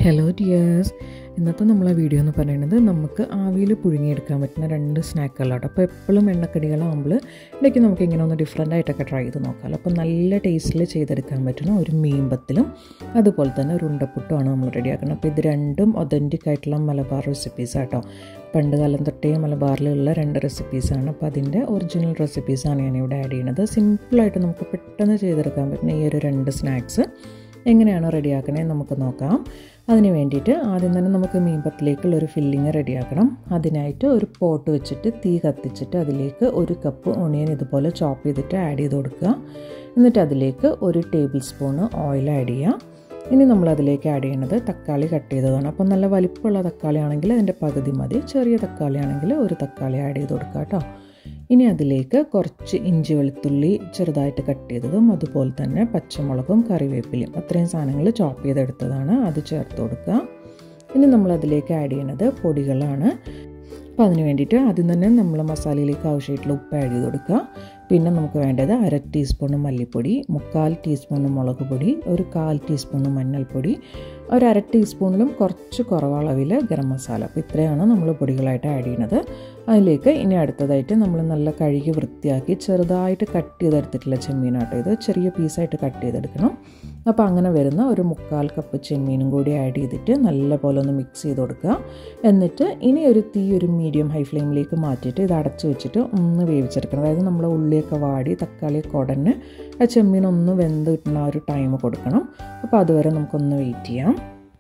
hello dears ഇന്നത്തെ നമ്മളെ video എന്ന് പറയുന്നത് നമുക്ക് ആവിയിൽ പുഴുങ്ങിയെടുക്കാൻ പറ്റുന്ന രണ്ട് സ്നാക്കുകളാണ് അപ്പോൾ എപ്പോഴും എണ്ണക്കടികളാകുമ്പോൾ ഇടയ്ക്ക് നമുക്ക് ഇങ്ങനെ ഒന്ന് ഡിഫറെൻ്റ് ആയിട്ടൊക്കെ ട്രൈ ചെയ്ത് നോക്കാമല്ലോ അപ്പോൾ നല്ല ടേസ്റ്റിൽ ചെയ്തെടുക്കാൻ പറ്റുന്ന ഒരു മീൻപത്തിലും അതുപോലെ തന്നെ ഒരു ഉണ്ടപ്പുട്ടുമാണ് നമ്മൾ റെഡിയാക്കുന്നത് അപ്പോൾ ഇത് രണ്ടും ഒതൻറ്റിക് ആയിട്ടുള്ള മലബാർ റെസിപ്പീസ് ആട്ടോ പണ്ട് കാലം തൊട്ടേ മലബാറിലുള്ള രണ്ട് റെസിപ്പീസാണ് അപ്പോൾ അതിൻ്റെ ഒറിജിനൽ റെസിപ്പീസാണ് ഞാനിവിടെ ആഡ് ചെയ്യുന്നത് സിമ്പിളായിട്ട് നമുക്ക് പെട്ടെന്ന് ചെയ്തെടുക്കാൻ പറ്റുന്ന ഈ ഒരു രണ്ട് സ്നാക്സ് എങ്ങനെയാണ് റെഡിയാക്കണേ നമുക്ക് നോക്കാം അതിന് വേണ്ടിയിട്ട് ആദ്യം തന്നെ നമുക്ക് മീൻപത്തിലേക്കുള്ള ഒരു ഫില്ലിങ് റെഡിയാക്കണം അതിനായിട്ട് ഒരു പോട്ട് വെച്ചിട്ട് തീ കത്തിച്ചിട്ട് അതിലേക്ക് ഒരു കപ്പ് ഒണിയൻ ഇതുപോലെ ചോപ്പ് ചെയ്തിട്ട് ആഡ് ചെയ്ത് കൊടുക്കുക എന്നിട്ട് അതിലേക്ക് ഒരു ടേബിൾ സ്പൂണ് ഓയിൽ ആഡ് ചെയ്യുക ഇനി നമ്മൾ അതിലേക്ക് ആഡ് ചെയ്യുന്നത് തക്കാളി കട്ട് ചെയ്തതാണ് അപ്പോൾ നല്ല വലിപ്പമുള്ള തക്കാളി ആണെങ്കിൽ അതിൻ്റെ പകുതി മതി ചെറിയ തക്കാളി ആണെങ്കിൽ ഒരു തക്കാളി ആഡ് ചെയ്ത് കൊടുക്കുക കേട്ടോ ഇനി അതിലേക്ക് കുറച്ച് ഇഞ്ചി വെളുത്തുള്ളി ചെറുതായിട്ട് കട്ട് ചെയ്തതും അതുപോലെ തന്നെ പച്ചമുളകും കറിവേപ്പിലയും അത്രയും സാധനങ്ങൾ ചോപ്പ് ചെയ്തെടുത്തതാണ് അത് ചേർത്ത് കൊടുക്കുക ഇനി നമ്മൾ അതിലേക്ക് ആഡ് ചെയ്യുന്നത് പൊടികളാണ് അപ്പോൾ അതിന് വേണ്ടിയിട്ട് ആദ്യം തന്നെ നമ്മൾ മസാലയിലേക്ക് ആവശ്യമായിട്ടുള്ള ഉപ്പ് ആഡ് ചെയ്ത് കൊടുക്കുക പിന്നെ നമുക്ക് വേണ്ടത് അര ടീസ്പൂണ് മല്ലിപ്പൊടി മുക്കാൽ ടീസ്പൂണ് മുളക് പൊടി ഒരു കാൽ ടീസ്പൂണ് മഞ്ഞൾപ്പൊടി ഒരു അര ടീസ്പൂണിലും കുറച്ച് കുറവളവിൽ ഗരം മസാല അപ്പോൾ ഇത്രയാണ് നമ്മൾ പൊടികളായിട്ട് ആഡ് ചെയ്യുന്നത് അതിലേക്ക് ഇനി അടുത്തതായിട്ട് നമ്മൾ നല്ല കഴുകി വൃത്തിയാക്കി ചെറുതായിട്ട് കട്ട് ചെയ്തെടുത്തിട്ടുള്ള ചെമ്മീനാട്ടോ ഇത് ചെറിയ പീസായിട്ട് കട്ട് ചെയ്തെടുക്കണം അപ്പോൾ അങ്ങനെ വരുന്ന ഒരു മുക്കാൽ കപ്പ് ചെമ്മീനും കൂടി ആഡ് ചെയ്തിട്ട് നല്ല പോലെ ഒന്ന് മിക്സ് ചെയ്ത് കൊടുക്കുക എന്നിട്ട് ഇനി ഒരു തീ ഒരു മീഡിയം ഹൈ ഫ്ലെയിമിലേക്ക് മാറ്റിയിട്ട് ഇത് അടച്ചു വെച്ചിട്ട് ഒന്ന് വേവിച്ചെടുക്കണം അതായത് നമ്മൾ ഉള്ളിയൊക്കെ വാടി തക്കാളിയൊക്കെ ഉടനെ ആ ചെമ്മീനൊന്ന് വെന്ത് കിട്ടുന്ന ആ ഒരു ടൈം കൊടുക്കണം അപ്പോൾ അതുവരെ നമുക്കൊന്ന് വെയിറ്റ് ചെയ്യാം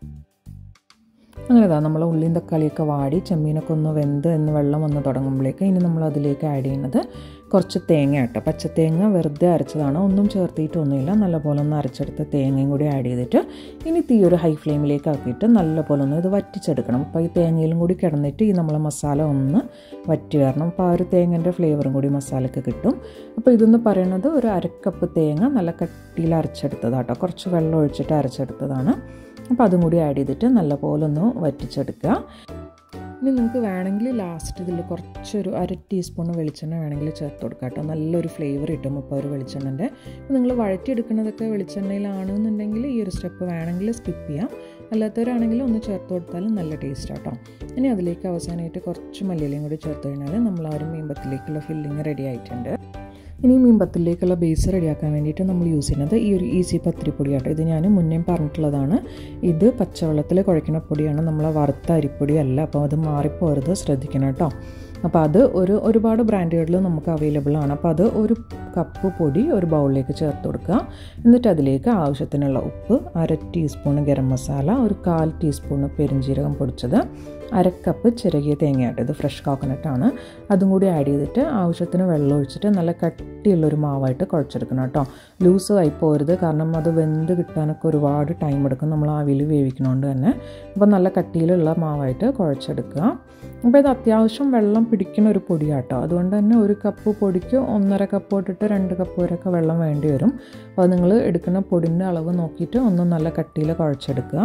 അങ്ങനെ ഇതാ നമ്മൾ ഉള്ളിയും തക്കാളിയൊക്കെ വാടി ചെമ്മീനൊക്കെ ഒന്ന് വെന്ത് എന്ന് വെള്ളം വന്ന് തുടങ്ങുമ്പോഴേക്ക് ഇനി നമ്മൾ അതിലേക്ക് ആഡ് ചെയ്യുന്നത് കുറച്ച് തേങ്ങ കേട്ടോ പച്ചത്തേങ്ങ വെറുതെ അരച്ചതാണ് ഒന്നും ചേർത്തിയിട്ടൊന്നുമില്ല നല്ലപോലെ ഒന്ന് അരച്ചെടുത്ത് തേങ്ങയും കൂടി ആഡ് ചെയ്തിട്ട് ഇനി തീ ഒരു ഹൈ ഫ്ലെയിമിലേക്ക് ആക്കിയിട്ട് നല്ലപോലെ ഒന്ന് ഇത് വറ്റിച്ചെടുക്കണം അപ്പോൾ ഈ തേങ്ങയിലും കൂടി കിടന്നിട്ട് ഈ നമ്മളെ മസാല ഒന്ന് വറ്റി വരണം അപ്പോൾ ആ ഒരു തേങ്ങൻ്റെ ഫ്ലേവറും കൂടി മസാലയ്ക്ക് കിട്ടും അപ്പോൾ ഇതെന്ന് പറയുന്നത് ഒരു അരക്കപ്പ് തേങ്ങ നല്ല കട്ടിയിൽ അരച്ചെടുത്തതാട്ടോ കുറച്ച് വെള്ളം ഒഴിച്ചിട്ട് അരച്ചെടുത്തതാണ് അപ്പോൾ അതും കൂടി ആഡ് ചെയ്തിട്ട് നല്ലപോലെ ഒന്ന് വറ്റിച്ചെടുക്കുക ഇനി നിങ്ങൾക്ക് വേണമെങ്കിൽ ലാസ്റ്റ് ഇതിൽ കുറച്ചൊരു അര ടീസ്പൂൺ വെളിച്ചെണ്ണ വേണമെങ്കിൽ ചേർത്ത് കൊടുക്കുക കേട്ടോ നല്ലൊരു ഫ്ലേവർ കിട്ടും അപ്പോൾ ഒരു വെളിച്ചെണ്ണൻ്റെ നിങ്ങൾ വഴറ്റിയെടുക്കുന്നതൊക്കെ വെളിച്ചെണ്ണയിലാണെന്നുണ്ടെങ്കിൽ ഈ ഒരു സ്റ്റെപ്പ് വേണമെങ്കിൽ സ്കിപ്പ് ചെയ്യാം അല്ലാത്തവരാണെങ്കിൽ ഒന്ന് ചേർത്ത് കൊടുത്താലും നല്ല ടേസ്റ്റ് കേട്ടോ ഇനി അതിലേക്ക് അവസാനമായിട്ട് കുറച്ച് മല്ലിയിലയും കൂടി ചേർത്ത് കഴിഞ്ഞാൽ നമ്മൾ ആ ഒരു മീൻപത്തിലേക്കുള്ള ഫില്ലിങ് റെഡി ആയിട്ടുണ്ട് ഇനി മീൻപത്തിലേക്കുള്ള ബേസ് റെഡിയാക്കാൻ വേണ്ടിയിട്ട് നമ്മൾ യൂസ് ചെയ്യുന്നത് ഈ ഒരു ഈസി പത്തിരിപ്പൊടി ആട്ടോ ഇത് ഞാൻ മുന്നേ പറഞ്ഞിട്ടുള്ളതാണ് ഇത് പച്ചവെള്ളത്തിൽ കുഴക്കുന്ന പൊടിയാണ് നമ്മളെ വറുത്ത അരിപ്പൊടി അല്ല അപ്പോൾ അത് മാറിപ്പോരുത് ശ്രദ്ധിക്കണം കേട്ടോ അപ്പോൾ അത് ഒരു ഒരുപാട് ബ്രാൻഡുകളിൽ നമുക്ക് അവൈലബിൾ ആണ് അപ്പോൾ അത് ഒരു കപ്പ് പൊടി ഒരു ബൗളിലേക്ക് ചേർത്ത് കൊടുക്കുക എന്നിട്ട് അതിലേക്ക് ആവശ്യത്തിനുള്ള ഉപ്പ് അര ടീസ്പൂൺ ഗരം മസാല ഒരു കാൽ ടീസ്പൂൺ പെരിഞ്ജീരകം പൊടിച്ചത് അരക്കപ്പ് ചിരകിയ തേങ്ങയായിട്ട് ഇത് ഫ്രഷ് കോക്കനട്ടാണ് അതും കൂടി ആഡ് ചെയ്തിട്ട് ആവശ്യത്തിന് വെള്ളം ഒഴിച്ചിട്ട് നല്ല കട്ടിയുള്ളൊരു മാവായിട്ട് കുഴച്ചെടുക്കണം കേട്ടോ ലൂസ് ആയി പോരുത് കാരണം അത് വെന്ത് കിട്ടാനൊക്കെ ഒരുപാട് ടൈം എടുക്കും നമ്മൾ ആവിയിൽ വേവിക്കണോണ്ട് തന്നെ അപ്പോൾ നല്ല കട്ടിയിലുള്ള മാവായിട്ട് കുഴച്ചെടുക്കുക അപ്പോൾ ഇത് അത്യാവശ്യം വെള്ളം പിടിക്കുന്ന ഒരു പൊടിയാട്ടോ അതുകൊണ്ട് തന്നെ ഒരു കപ്പ് പൊടിക്ക് ഒന്നര കപ്പ് തൊട്ടിട്ട് രണ്ട് കപ്പ് വരെയൊക്കെ വെള്ളം വേണ്ടി വരും അപ്പോൾ നിങ്ങൾ എടുക്കുന്ന പൊടിൻ്റെ അളവ് നോക്കിയിട്ട് ഒന്ന് നല്ല കട്ടിയിൽ കുഴച്ചെടുക്കുക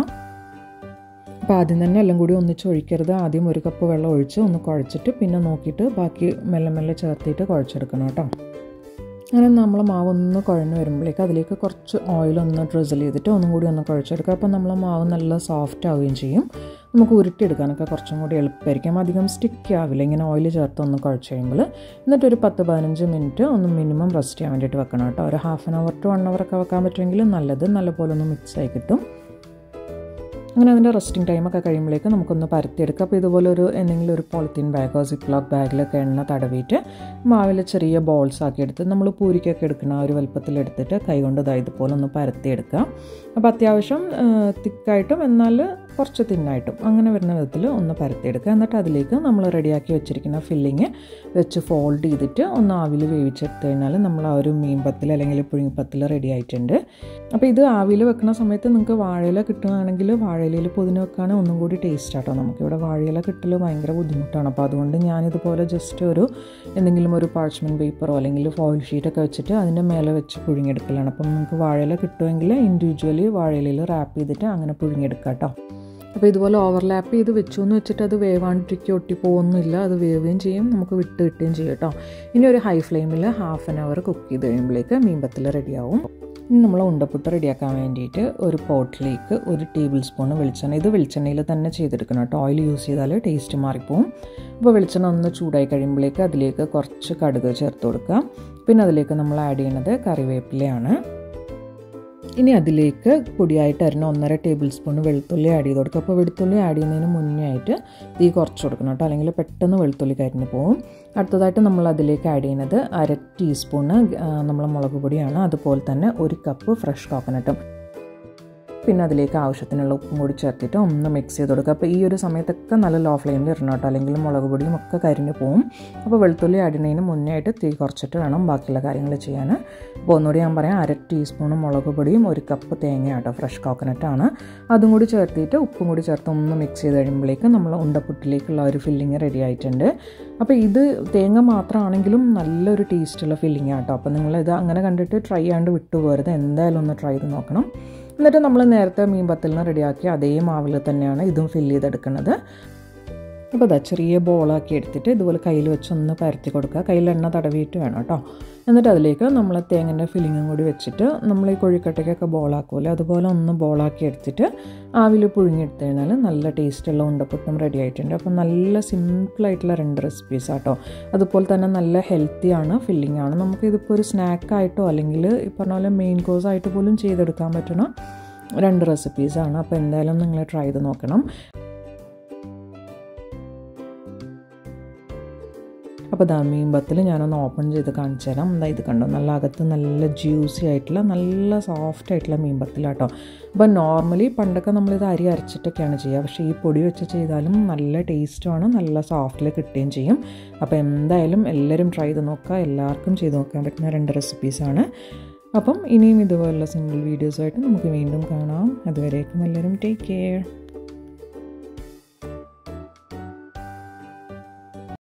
അപ്പോൾ ആദ്യം തന്നെ എല്ലാം കൂടി ഒന്നിച്ച് ഒഴിക്കരുത് ആദ്യം ഒരു കപ്പ് വെള്ളം ഒഴിച്ച് ഒന്ന് കുഴച്ചിട്ട് പിന്നെ നോക്കിയിട്ട് ബാക്കി മെല്ലെ മെല്ലെ ചേർത്തിട്ട് കുഴച്ചെടുക്കണം കേട്ടോ അങ്ങനെ നമ്മൾ മാവ് ഒന്ന് കുഴഞ്ഞ് വരുമ്പോഴേക്ക് അതിലേക്ക് കുറച്ച് ഓയിലൊന്ന് ഡ്രിസിൽ ചെയ്തിട്ട് ഒന്നും കൂടി ഒന്ന് കുഴച്ചെടുക്കുക അപ്പോൾ നമ്മളെ മാവ് നല്ല സോഫ്റ്റ് ആവുകയും ചെയ്യും നമുക്ക് ഉരുട്ടിയെടുക്കാനൊക്കെ കുറച്ചും കൂടി എളുപ്പമായിരിക്കും അധികം സ്റ്റിക്ക് ആവില്ല ഇങ്ങനെ ഓയിൽ ചേർത്ത് ഒന്ന് കുഴച്ച് കഴിയുമ്പോൾ എന്നിട്ട് ഒരു പത്ത് പതിനഞ്ച് മിനിറ്റ് ഒന്ന് മിനിമം റെസ്റ്റ് ചെയ്യാൻ വേണ്ടിയിട്ട് വെക്കണം കേട്ടോ ഒരു half an hour to one hour ഒക്കെ വെക്കാൻ പറ്റുമെങ്കിൽ നല്ലത് നല്ലപോലെ ഒന്ന് മിക്സ് ആയി കിട്ടും അങ്ങനെ അതിൻ്റെ റെസ്റ്റിംഗ് ടൈമൊക്കെ കഴിയുമ്പോഴേക്ക് നമുക്കൊന്ന് പരത്തിയെടുക്കാം അപ്പോൾ ഇതുപോലെ ഒരു എന്തെങ്കിലും ഒരു പോളിത്തീൻ ബാഗോ സിപ്പ് ലോക്ക് ബാഗിലൊക്കെ എണ്ണ തടവിയിട്ട് മാവിൽ ചെറിയ ബോൾസ് ആക്കി എടുത്ത് നമ്മൾ പൂരിക്കൊക്കെ എടുക്കുന്ന ആ ഒരു വലുപ്പത്തിലെടുത്തിട്ട് കൈകൊണ്ട് ഇതാ ഇതുപോലെ ഒന്ന് പരത്തിയെടുക്കുക അപ്പോൾ അത്യാവശ്യം തിക്കായിട്ടും എന്നാൽ കുറച്ച് തിന്നായിട്ടും അങ്ങനെ വരുന്ന വിധത്തിൽ ഒന്ന് പരത്തിയെടുക്കുക എന്നിട്ട് അതിലേക്ക് നമ്മൾ റെഡിയാക്കി വെച്ചിരിക്കുന്ന ഫില്ലിങ് വെച്ച് ഫോൾഡ് ചെയ്തിട്ട് ഒന്ന് ആവിൽ വേവിച്ചെടുത്ത് കഴിഞ്ഞാൽ നമ്മൾ ആ ഒരു മീൻപത്തിൽ അല്ലെങ്കിൽ പുഴുങ്ങിപ്പത്തിൽ റെഡി ആയിട്ടുണ്ട് അപ്പോൾ ഇത് ആവിൽ വെക്കുന്ന സമയത്ത് നിങ്ങൾക്ക് വാഴയില കിട്ടുകയാണെങ്കിൽ വാഴയിലയിൽ പൊതിന് വെക്കുകയാണെങ്കിൽ ഒന്നും കൂടി ടേസ്റ്റ് ആട്ടോ നമുക്കിവിടെ വാഴയില കിട്ടൽ ഭയങ്കര ബുദ്ധിമുട്ടാണ് അപ്പോൾ അതുകൊണ്ട് ഞാനിതുപോലെ ജസ്റ്റ് ഒരു എന്തെങ്കിലും ഒരു പാർച്ച്മെൻറ്റ് പേപ്പറോ അല്ലെങ്കിൽ ഫോയിൽ ഷീറ്റൊക്കെ വെച്ചിട്ട് അതിൻ്റെ മേലെ വെച്ച് പുഴുങ്ങിയെടുക്കലാണ് അപ്പം നിങ്ങൾക്ക് വാഴയില കിട്ടുമെങ്കിൽ ഇൻഡിവിജ്വലി വാഴയിലയിൽ റാപ്പ് ചെയ്തിട്ട് അങ്ങനെ പുഴുങ്ങിയെടുക്കാം കേട്ടോ അപ്പോൾ ഇതുപോലെ ഓവർലാപ്പ് ചെയ്ത് വെച്ചു എന്ന് വെച്ചിട്ട് അത് വേവാണ്ടിരിക്കുക ഒട്ടി പോകുന്നില്ല അത് വേവുകയും ചെയ്യും നമുക്ക് വിട്ട് കിട്ടുകയും ചെയ്യും കേട്ടോ ഇനി ഒരു ഹൈ ഫ്ലെയിമിൽ ഹാഫ് ആൻ അവർ കുക്ക് ചെയ്ത് കഴിയുമ്പോഴേക്ക് മീൻപത്തിൽ റെഡിയാവും ഇനി നമ്മൾ ഉണ്ടപ്പുട്ട് റെഡിയാക്കാൻ വേണ്ടിയിട്ട് ഒരു പോട്ടിലേക്ക് ഒരു ടേബിൾ സ്പൂൺ വെളിച്ചെണ്ണ ഇത് വെളിച്ചെണ്ണയിൽ തന്നെ ചെയ്തെടുക്കണം കേട്ടോ ഓയിൽ യൂസ് ചെയ്താൽ ടേസ്റ്റ് മാറിപ്പോവും അപ്പോൾ വെളിച്ചെണ്ണ ഒന്ന് ചൂടായി കഴിയുമ്പോഴേക്ക് അതിലേക്ക് കുറച്ച് കടുക് ചേർത്ത് കൊടുക്കുക പിന്നെ അതിലേക്ക് നമ്മൾ ആഡ് ചെയ്യുന്നത് കറിവേപ്പിലയാണ് ഇനി അതിലേക്ക് പൊടിയായിട്ട് അരിഞ്ഞ ഒന്നര ടേബിൾ സ്പൂൺ വെളുത്തുള്ളി ആഡ് ചെയ്ത് കൊടുക്കുക അപ്പോൾ വെളുത്തുള്ളി ആഡ് ചെയ്യുന്നതിന് മുന്നേ ആയിട്ട് തീ കുറച്ച് കൊടുക്കണം കേട്ടോ അല്ലെങ്കിൽ പെട്ടെന്ന് വെളുത്തുള്ളി കരിഞ്ഞ് പോകും അടുത്തതായിട്ട് നമ്മൾ അതിലേക്ക് ആഡ് ചെയ്യുന്നത് അര ടീസ്പൂണ് നമ്മൾ മുളക് പൊടിയാണ് അതുപോലെ തന്നെ ഒരു കപ്പ് ഫ്രഷ് കോക്കനട്ടും പിന്നെ അതിലേക്ക് ആവശ്യത്തിനുള്ള ഉപ്പും കൂടി ചേർത്തിട്ട് ഒന്ന് മിക്സ് ചെയ്ത് കൊടുക്കുക അപ്പോൾ ഈ ഒരു സമയത്തൊക്കെ നല്ല ലോ ഫ്ലെയിമിൽ ഇടണം കേട്ടോ അല്ലെങ്കിൽ മുളക് പൊടിയും ഒക്കെ കരിഞ്ഞ് പോവും അപ്പോൾ വെളുത്തുള്ളി ആടുന്നതിന് മുന്നേ ആയിട്ട് തീ കുറച്ചിട്ട് വേണം ബാക്കിയുള്ള കാര്യങ്ങൾ ചെയ്യാൻ അപ്പോൾ ഒന്നുകൂടി ഞാൻ പറയാം അര ടീസ്പൂൺ മുളക് പൊടിയും ഒരു കപ്പ് തേങ്ങ കേട്ടോ ഫ്രഷ് കോക്കനട്ടാണ് അതും കൂടി ചേർത്തിട്ട് ഉപ്പും കൂടി ചേർത്ത് ഒന്ന് മിക്സ് ചെയ്ത് കഴിയുമ്പോഴേക്ക് നമ്മൾ ഉണ്ടപ്പുട്ടിലേക്കുള്ള ഒരു ഫില്ലിങ് റെഡി ആയിട്ടുണ്ട് അപ്പോൾ ഇത് തേങ്ങ മാത്രമാണെങ്കിലും നല്ലൊരു ടേസ്റ്റുള്ള ഫില്ലിംഗ് ആട്ടോ അപ്പോൾ നിങ്ങളിത് അങ്ങനെ കണ്ടിട്ട് ട്രൈ ചെയ്യാണ്ട് വിട്ടുപോകരുത് എന്തായാലും ഒന്ന് ട്രൈ ചെയ്ത് നോക്കണം എന്നിട്ട് നമ്മൾ നേരത്തെ മീൻ പത്തലിന് റെഡിയാക്കി അതേ മാവിൽ തന്നെയാണ് ഇതും ഫില്ല് ചെയ്തെടുക്കുന്നത് അപ്പോൾ അതാ ചെറിയ ബോളാക്കി എടുത്തിട്ട് ഇതുപോലെ കയ്യിൽ വെച്ച് ഒന്ന് പരത്തി കൊടുക്കുക കയ്യിൽ എണ്ണ തടവിയിട്ട് വേണം കേട്ടോ എന്നിട്ട് അതിലേക്ക് നമ്മൾ തേങ്ങൻ്റെ ഫില്ലിങ്ങും കൂടി വെച്ചിട്ട് നമ്മൾ ഈ കൊഴിക്കട്ടയ്ക്കൊക്കെ ബോളാക്കുമല്ലോ അതുപോലെ ഒന്ന് ബോളാക്കി എടുത്തിട്ട് ആവിൽ പുഴുങ്ങിയെടുത്ത് കഴിഞ്ഞാൽ നല്ല ടേസ്റ്റുള്ള ഉണ്ടപ്പുട്ടും റെഡി ആയിട്ടുണ്ട് അപ്പോൾ നല്ല സിമ്പിളായിട്ടുള്ള രണ്ട് റെസിപ്പീസ് ആട്ടോ അതുപോലെ തന്നെ നല്ല ഹെൽത്തിയാണ് ഫില്ലിംഗ് ആണ് നമുക്ക് ഇതിപ്പോൾ ഒരു സ്നാക്കായിട്ടോ അല്ലെങ്കിൽ ഈ പറഞ്ഞ പോലെ മെയിൻ കോഴ്സ് ആയിട്ട് പോലും ചെയ്തെടുക്കാൻ പറ്റുന്ന രണ്ട് റെസിപ്പീസാണ് അപ്പോൾ എന്തായാലും നിങ്ങൾ ട്രൈ ചെയ്ത് നോക്കണം അപ്പോൾ ദാ മീൻ ബത്തിൽ ഞാനൊന്ന് ഓപ്പൺ ചെയ്ത് കാണിച്ചു തരാം എന്താ ഇത് കണ്ടോ നല്ല അകത്ത് നല്ല ജ്യൂസി ആയിട്ടുള്ള നല്ല സോഫ്റ്റ് ആയിട്ടുള്ള മീൻ ബത്തിലാട്ടോ അപ്പോൾ നോർമലി പണ്ടൊക്കെ നമ്മളിത് അരി അരച്ചിട്ടൊക്കെയാണ് ചെയ്യുക പക്ഷേ ഈ പൊടി വെച്ച് ചെയ്താലും നല്ല ടേസ്റ്റുമാണ് നല്ല സോഫ്റ്റിൽ കിട്ടുകയും ചെയ്യും അപ്പോൾ എന്തായാലും എല്ലാവരും ട്രൈ ചെയ്ത് നോക്കുക എല്ലാവർക്കും ചെയ്ത് നോക്കാൻ പറ്റുന്ന രണ്ട് റെസിപ്പീസാണ് അപ്പം ഇനിയും ഇതുപോലുള്ള സിമ്പിൾ വീഡിയോസുമായിട്ട് നമുക്ക് വീണ്ടും കാണാം അതുവരേക്കും എല്ലാവരും ടേക്ക് കെയർ